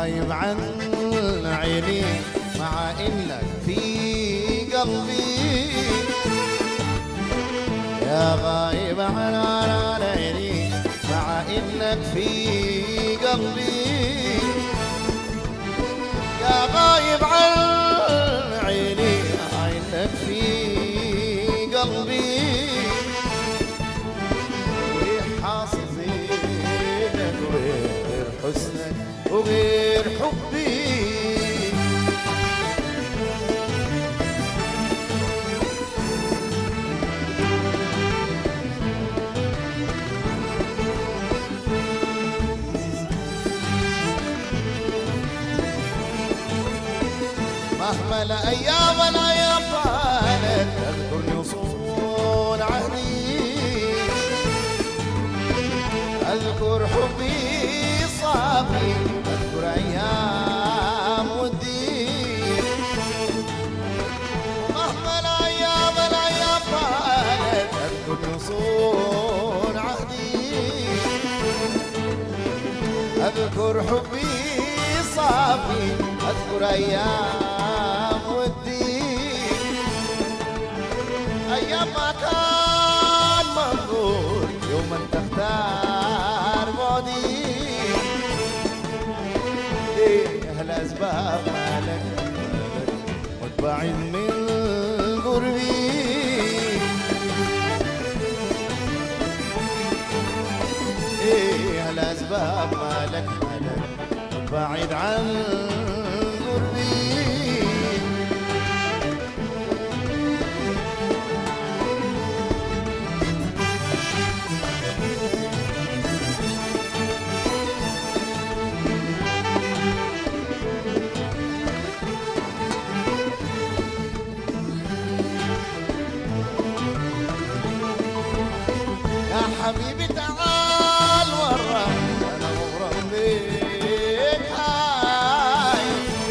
غايب عن عيني مع انك في قلبي يا غايب عن عيني مع انك في قلبي يا غايب عن عيني مع انك في قلبي وحاصل زينك وغير حسنك وغير حبي مهما الايام الايام طالت اذكرني وصول عهدي اذكر حبي صافي اذكر ايام ودي مهما الايام الايام طالت اذكرني وصول عهدي اذكر حبي صافي اذكر ايام ودي ايام ما كان منظور يوما تختار بعدي ليه الاسباب مالك وتبعد من قربي ايه الاسباب مالك مالك بعيد عن قربي يا حبيبي تعال ورا انا مغرم بيك هاي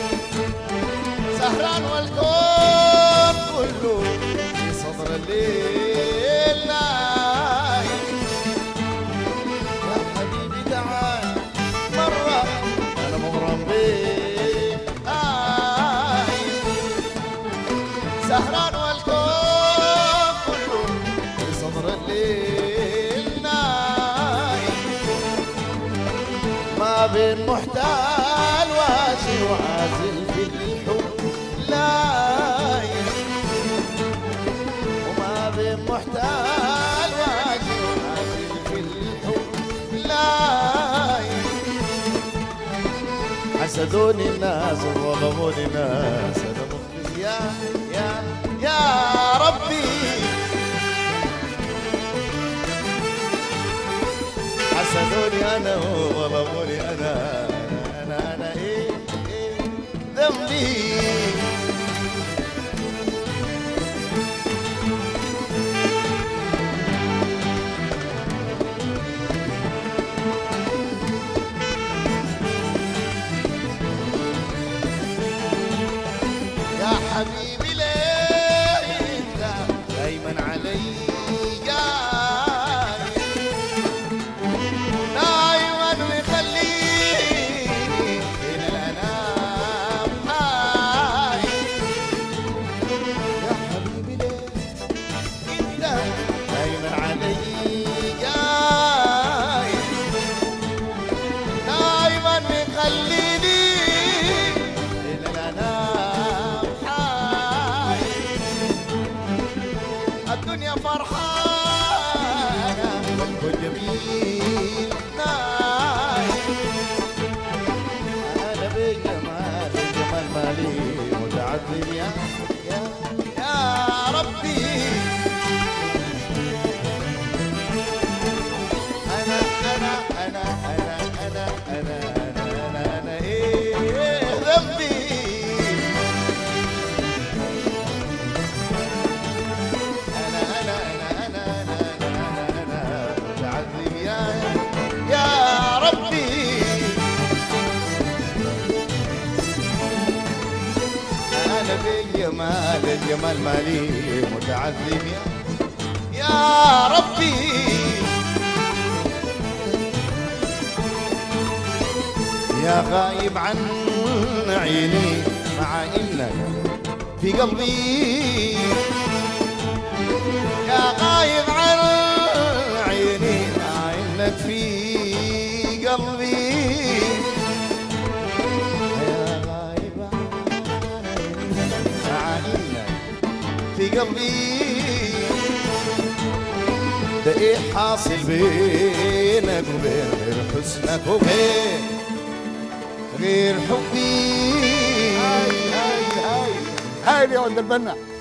سهران والكون كله في صدر الليل نايم يا حبيبي تعال مرة انا مغرم بيك هاي سهران والكون كله في صدر الليل نايم ما بين محتال واشي وعازل في الحب لايم وما بين محتال واشي وعازل في الحب لايم حسدوني الناس وظلموني الناس انا مخلص يا يا يا ربي حسدوني انا وظلموني انا انا انا ايه ايه ذنبي يا حبيبي ليه انت دايما علي جاي دايما مخليني الى الانام حاي يا حبيبي ليه انت دايما علي جاي دايما مخليني الى الانام حاي الدنيا فرحانه والكل جميل ناي انا بجمال الجمال مالي متعذب يا يا يا ربي انا انا انا انا انا انا انا انا انا ايه ذنبي انا انا انا انا انا انا انا متعذب يا يا ربي انا بالجمال الجمال مالي متعذب يا يا ربي يا غايب عن عيني مع انك في قلبي يا غايب عن عيني مع انك في قلبي يا غايب عن عيني مع انك في قلبي ده ايه حاصل بينك وبين غير حسنك وغير غير حبي هاي هاي هاي يا ولد البنا